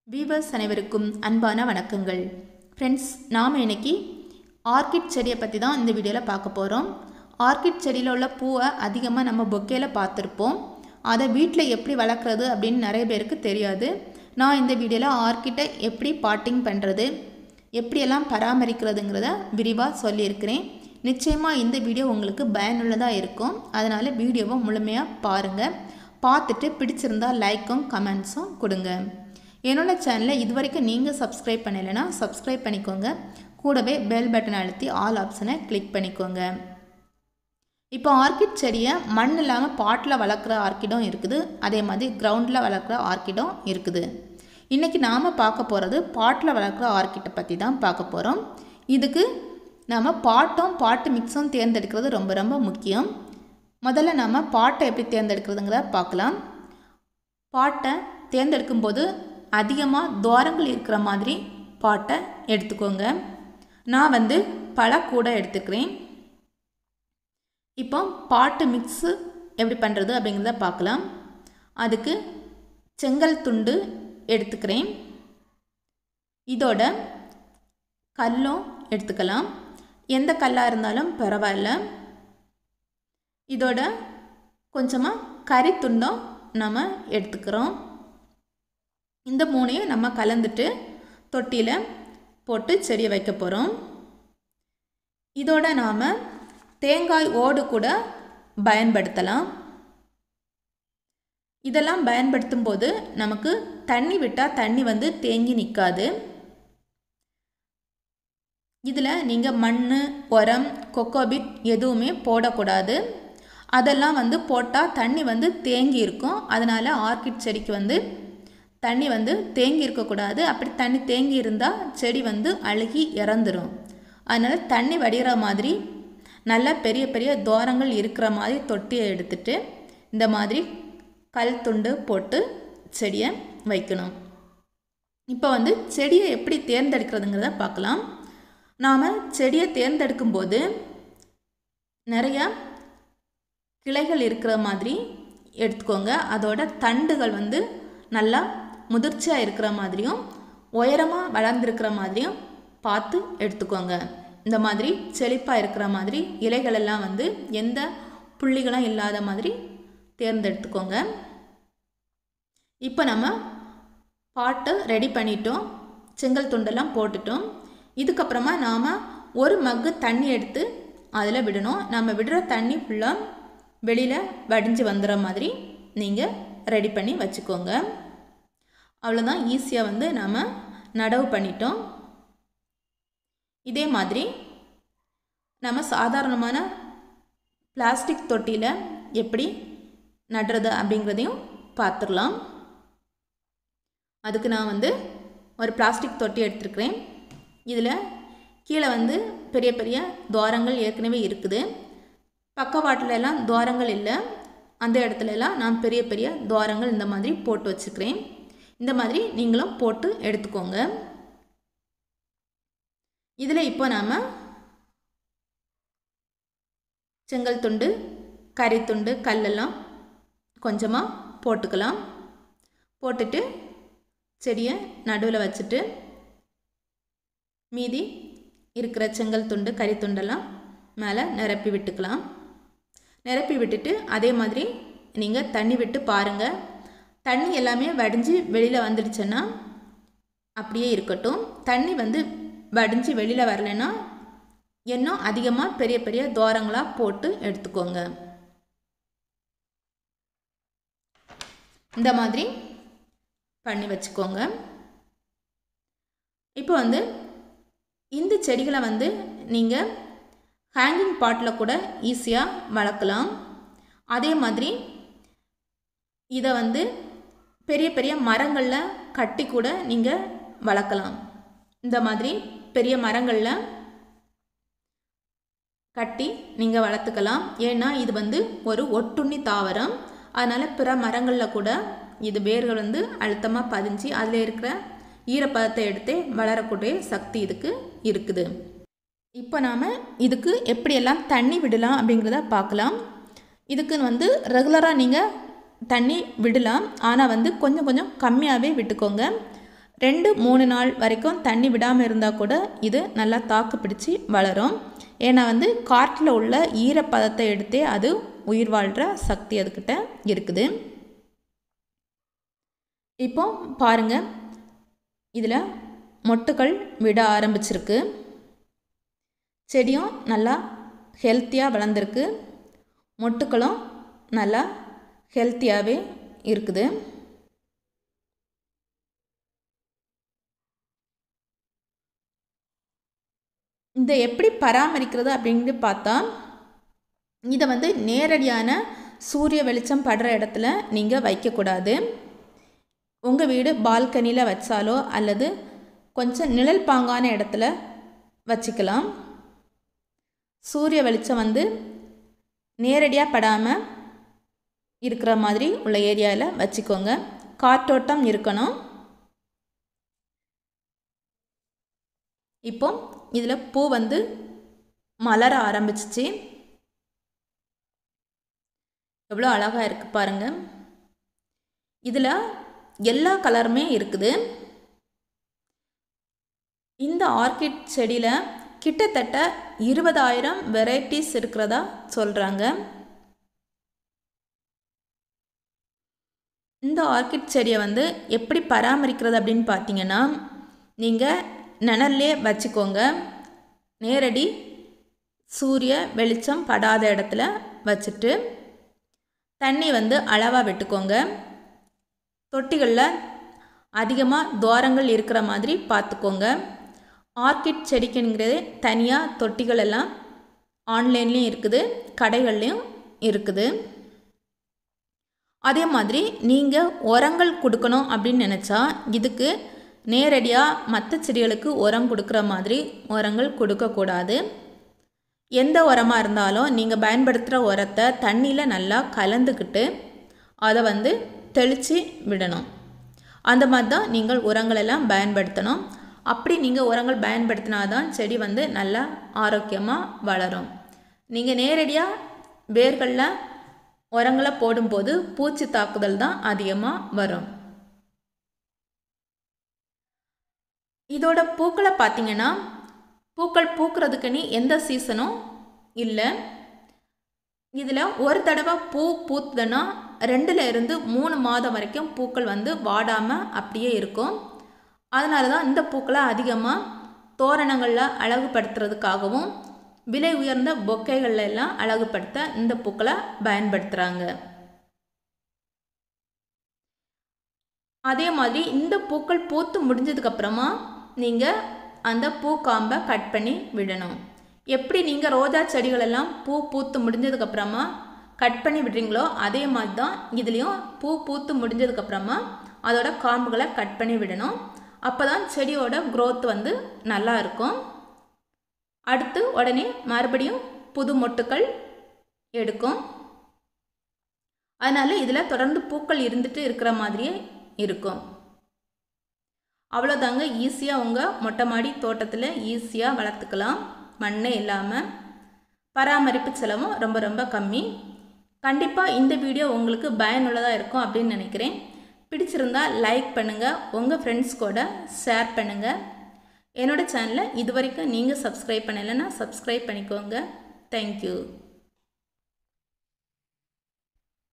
viewers அனைவருக்கும் அன்பான வணக்கங்கள் ஃப்ரெண்ட்ஸ் நாம் இன்னைக்கு ஆர்கிட் செடியை பற்றி தான் இந்த வீடியோவில் பார்க்க போகிறோம் ஆர்கிட் செடியில் உள்ள பூவை அதிகமாக நம்ம பொக்கேல பார்த்துருப்போம் அதை வீட்டில் எப்படி வளர்க்குறது அப்படின்னு நிறைய பேருக்கு தெரியாது நான் இந்த வீடியோவில் ஆர்கிட்டை எப்படி பாட்டிங் பண்ணுறது எப்படியெல்லாம் பராமரிக்கிறதுங்கிறத விரிவாக சொல்லியிருக்கிறேன் நிச்சயமாக இந்த வீடியோ உங்களுக்கு பயனுள்ளதாக இருக்கும் அதனால் வீடியோவை முழுமையாக பாருங்கள் பார்த்துட்டு பிடிச்சிருந்தா லைக்கும் கமெண்ட்ஸும் கொடுங்க என்னோட சேனலை இது வரைக்கும் நீங்கள் சப்ஸ்கிரைப் பண்ணலைன்னா சப்ஸ்கிரைப் பண்ணிக்கோங்க கூடவே பெல் பட்டன் அழுத்தி ஆல் ஆப்ஷனை கிளிக் பண்ணிக்கோங்க இப்போ ஆர்கிட் செடியை மண் இல்லாமல் பாட்டில் வளர்க்குற ஆர்கிடும் இருக்குது அதே மாதிரி கிரவுண்டில் வளர்க்குற ஆர்கிடும் இருக்குது இன்றைக்கி நாம் பார்க்க போகிறது பாட்டில் வளர்க்குற ஆர்கிட்டை பற்றி தான் பார்க்க போகிறோம் இதுக்கு நம்ம பாட்டும் பாட்டு மிக்ஸும் தேர்ந்தெடுக்கிறது ரொம்ப ரொம்ப முக்கியம் முதல்ல நம்ம பாட்டை எப்படி தேர்ந்தெடுக்கிறதுங்கிறத பார்க்கலாம் பாட்டை தேர்ந்தெடுக்கும் போது அதிகமாக துவாரங்கள் இருக்கிற மாதிரி பாட்டை எடுத்துக்கோங்க நான் வந்து பல கூட எடுத்துக்கிறேன் இப்போ பாட்டு மிக்ஸு எப்படி பண்ணுறது அப்படிங்கிறத பார்க்கலாம் அதுக்கு செங்கல் துண்டு எடுத்துக்கிறேன் இதோட கல்லும் எடுத்துக்கலாம் எந்த கல்லாக இருந்தாலும் பரவாயில்ல இதோட கொஞ்சமாக கறி துண்டும் நம்ம எடுத்துக்கிறோம் இந்த மூணையும் நம்ம கலந்துட்டு தொட்டியில் போட்டு செடியை வைக்க போகிறோம் இதோட நாம் தேங்காய் ஓடு கூட பயன்படுத்தலாம் இதெல்லாம் பயன்படுத்தும் போது நமக்கு தண்ணி விட்டால் தண்ணி வந்து தேங்கி நிற்காது இதில் நீங்கள் மண் உரம் கொக்கோபிட் எதுவுமே போடக்கூடாது அதெல்லாம் வந்து போட்டால் தண்ணி வந்து தேங்கி இருக்கும் அதனால் ஆர்கிட் செடிக்கு வந்து தண்ணி வந்து தேங்கி இருக்கக்கூடாது அப்படி தண்ணி தேங்கி இருந்தால் செடி வந்து அழுகி இறந்துடும் அதனால் தண்ணி வடிகிற மாதிரி நல்ல பெரிய பெரிய தோரங்கள் இருக்கிற மாதிரி தொட்டியை எடுத்துட்டு இந்த மாதிரி கல் துண்டு போட்டு செடியை வைக்கணும் இப்போ வந்து செடியை எப்படி தேர்ந்தெடுக்கிறதுங்கிறத பார்க்கலாம் நாம் செடியை தேர்ந்தெடுக்கும் போது நிறையா கிளைகள் இருக்கிற மாதிரி எடுத்துக்கோங்க அதோட தண்டுகள் வந்து நல்லா முதிர்ச்சியாக இருக்கிற மாதிரியும் உயரமாக வளர்ந்துருக்கிற மாதிரியும் பார்த்து எடுத்துக்கோங்க இந்த மாதிரி செழிப்பாக இருக்கிற மாதிரி இலைகள் எல்லாம் வந்து எந்த புள்ளிகளும் இல்லாத மாதிரி தேர்ந்தெடுத்துக்கோங்க இப்போ நம்ம பாட்டு ரெடி பண்ணிட்டோம் செங்கல் துண்டெல்லாம் போட்டுட்டோம் இதுக்கப்புறமா நாம் ஒரு மக்கு தண்ணி எடுத்து அதில் விடணும் நம்ம விடுற தண்ணி ஃபுல்லாக வெளியில் வடிஞ்சு வந்துடுற மாதிரி நீங்கள் ரெடி பண்ணி வச்சுக்கோங்க அவ்வளோதான் ஈஸியாக வந்து நாம் நடவு பண்ணிட்டோம் இதே மாதிரி நம்ம சாதாரணமான பிளாஸ்டிக் தொட்டியில் எப்படி நடுறது அப்படிங்கிறதையும் பார்த்துடலாம் அதுக்கு நான் வந்து ஒரு பிளாஸ்டிக் தொட்டி எடுத்துருக்கிறேன் இதில் கீழே வந்து பெரிய பெரிய துவாரங்கள் ஏற்கனவே இருக்குது பக்கவாட்டில் எல்லாம் துவாரங்கள் இல்லை அந்த இடத்துல எல்லாம் நான் பெரிய பெரிய துவாரங்கள் இந்த மாதிரி போட்டு வச்சுக்கிறேன் இந்த மாதிரி நீங்களும் போட்டு எடுத்துக்கோங்க இதில் இப்போ நாம் செங்கல் துண்டு கறி துண்டு கல்லெல்லாம் கொஞ்சமாக போட்டுக்கலாம் போட்டுட்டு செடியை நடுவில் வச்சுட்டு மீதி இருக்கிற செங்கல் துண்டு கறி துண்டெல்லாம் மேலே நிரப்பி விட்டுக்கலாம் நிரப்பி விட்டுட்டு அதே மாதிரி நீங்கள் தண்ணி விட்டு பாருங்கள் தண்ணி எல்லாமே வடிஞ்சு வெளியில் வந்துடுச்சுன்னா அப்படியே இருக்கட்டும் தண்ணி வந்து வடிஞ்சு வெளியில் வரலைன்னா இன்னும் அதிகமாக பெரிய பெரிய தோரங்களாக போட்டு எடுத்துக்கோங்க இந்த மாதிரி பண்ணி வச்சுக்கோங்க இப்போ வந்து இந்த செடிகளை வந்து நீங்கள் ஹேங்கிங் பாட்டில் கூட ஈஸியாக வளர்க்கலாம் அதே மாதிரி இதை வந்து பெரிய பெரிய மரங்களில் கட்டி கூட நீங்கள் வளர்க்கலாம் இந்த மாதிரி பெரிய மரங்களில் கட்டி நீங்கள் வளர்த்துக்கலாம் ஏன்னா இது வந்து ஒரு ஒட்டுண்ணி தாவரம் அதனால் பிற மரங்களில் கூட இது வேர்கள் வந்து அழுத்தமாக பதிஞ்சு அதில் இருக்கிற ஈரப்பதத்தை எடுத்து வளரக்கூடிய சக்தி இதுக்கு இருக்குது இப்போ நாம் இதுக்கு எப்படியெல்லாம் தண்ணி விடலாம் அப்படிங்கிறத பார்க்கலாம் இதுக்கு வந்து ரெகுலராக நீங்கள் தண்ணி விடலாம் ஆனால் வந்து கொஞ்சம் கொஞ்சம் கம்மியாகவே விட்டுக்கோங்க ரெண்டு மூணு நாள் வரைக்கும் தண்ணி விடாமல் இருந்தால் கூட இது நல்லா தாக்கு பிடிச்சி வளரும் ஏன்னா வந்து காட்டில் உள்ள ஈரப்பதத்தை எடுத்தே அது உயிர் வாழ்கிற சக்தி அதுக்கிட்ட இருக்குது இப்போ பாருங்கள் இதில் மொட்டுக்கள் விட ஆரம்பிச்சிருக்கு செடியும் நல்லா ஹெல்த்தியாக வளர்ந்துருக்கு மொட்டுக்களும் நல்லா ஹெல்த்தியாகவே இருக்குது இந்த எப்படி பராமரிக்கிறது அப்படின்னு பார்த்தா இதை வந்து நேரடியான சூரிய வெளிச்சம் படுற இடத்துல நீங்கள் வைக்கக்கூடாது உங்கள் வீடு பால்கனியில் வச்சாலோ அல்லது கொஞ்சம் நிழல் பாங்கான இடத்துல வச்சுக்கலாம் சூரிய வெளிச்சம் வந்து நேரடியாக படாமல் இருக்கிற மாதிரி உள்ள ஏரியாவில் வச்சுக்கோங்க காற்றோட்டம் இருக்கணும் இப்போ இதில் பூ வந்து மலர ஆரம்பிச்சிச்சு எவ்வளோ அழகாக இருக்குது பாருங்கள் இதில் எல்லா கலருமே இருக்குது இந்த ஆர்கிட் செடியில் கிட்டத்தட்ட இருபதாயிரம் வெரைட்டிஸ் இருக்கிறதா சொல்கிறாங்க இந்த ஆர்கிட் செடியை வந்து எப்படி பராமரிக்கிறது அப்படின்னு பார்த்தீங்கன்னா நீங்கள் நிழல்லே வச்சுக்கோங்க நேரடி சூரிய வெளிச்சம் படாத இடத்துல வச்சுட்டு தண்ணி வந்து அளவாக விட்டுக்கோங்க தொட்டிகளில் அதிகமாக துவாரங்கள் இருக்கிற மாதிரி பார்த்துக்கோங்க ஆர்கிட் செடிக்குங்கிறது தனியாக தொட்டிகள் எல்லாம் ஆன்லைன்லேயும் இருக்குது கடைகள்லேயும் இருக்குது அதே மாதிரி நீங்கள் உரங்கள் கொடுக்கணும் அப்படின்னு நினச்சா இதுக்கு நேரடியாக மற்ற செடிகளுக்கு உரம் கொடுக்குற மாதிரி உரங்கள் கொடுக்கக்கூடாது எந்த உரமாக இருந்தாலும் நீங்கள் பயன்படுத்துகிற உரத்தை தண்ணியில் நல்லா கலந்துக்கிட்டு அதை வந்து தெளித்து விடணும் அந்த மாதிரி தான் நீங்கள் உரங்களெல்லாம் பயன்படுத்தணும் அப்படி நீங்கள் உரங்கள் பயன்படுத்தினா தான் செடி வந்து நல்லா ஆரோக்கியமாக வளரும் நீங்கள் நேரடியாக வேர்களில் உரங்களை போடும்போது பூச்சி தாக்குதல் தான் அதிகமாக வரும் இதோட பூக்களை பார்த்தீங்கன்னா பூக்கள் பூக்கிறதுக்குன்னு எந்த சீசனும் இல்லை இதில் ஒரு தடவை பூ பூத்துதுன்னா ரெண்டுல இருந்து மூணு மாதம் வரைக்கும் பூக்கள் வந்து வாடாமல் அப்படியே இருக்கும் அதனால தான் இந்த பூக்களை அதிகமாக தோரணங்களில் அழகுபடுத்துறதுக்காகவும் விலை உயர்ந்த பொக்கைகள்ல எல்லாம் அழகுபடுத்த இந்த பூக்களை பயன்படுத்துகிறாங்க அதே மாதிரி இந்த பூக்கள் பூத்து முடிஞ்சதுக்கப்புறமா நீங்கள் அந்த பூக்காம்பை கட் பண்ணி விடணும் எப்படி நீங்கள் ரோஜா செடிகளெல்லாம் பூ பூத்து முடிஞ்சதுக்கப்புறமா கட் பண்ணி விடுறீங்களோ அதே மாதிரி தான் இதுலேயும் பூ பூத்து முடிஞ்சதுக்கப்புறமா அதோட காம்புகளை கட் பண்ணி விடணும் அப்போ தான் செடியோட growth வந்து நல்லா இருக்கும் அடுத்து உடனே மறுபடியும் புது மொட்டுக்கள் எடுக்கும் அதனால் இதில் தொடர்ந்து பூக்கள் இருந்துட்டு இருக்கிற மாதிரியே இருக்கும் அவ்வளோதாங்க ஈஸியாக உங்கள் மொட்டை மாடி தோட்டத்தில் ஈஸியாக வளர்த்துக்கலாம் மண்ணே இல்லாமல் பராமரிப்பு செலவும் ரொம்ப ரொம்ப கம்மி கண்டிப்பாக இந்த வீடியோ உங்களுக்கு பயனுள்ளதாக இருக்கும் அப்படின்னு நினைக்கிறேன் பிடிச்சிருந்தா லைக் பண்ணுங்கள் உங்கள் ஃப்ரெண்ட்ஸ் கூட ஷேர் பண்ணுங்கள் என்னோடய சேனலை இது வரைக்கும் நீங்கள் சப்ஸ்கிரைப் பண்ணலைன்னா சப்ஸ்கிரைப் பண்ணிக்கோங்க தேங்க்யூ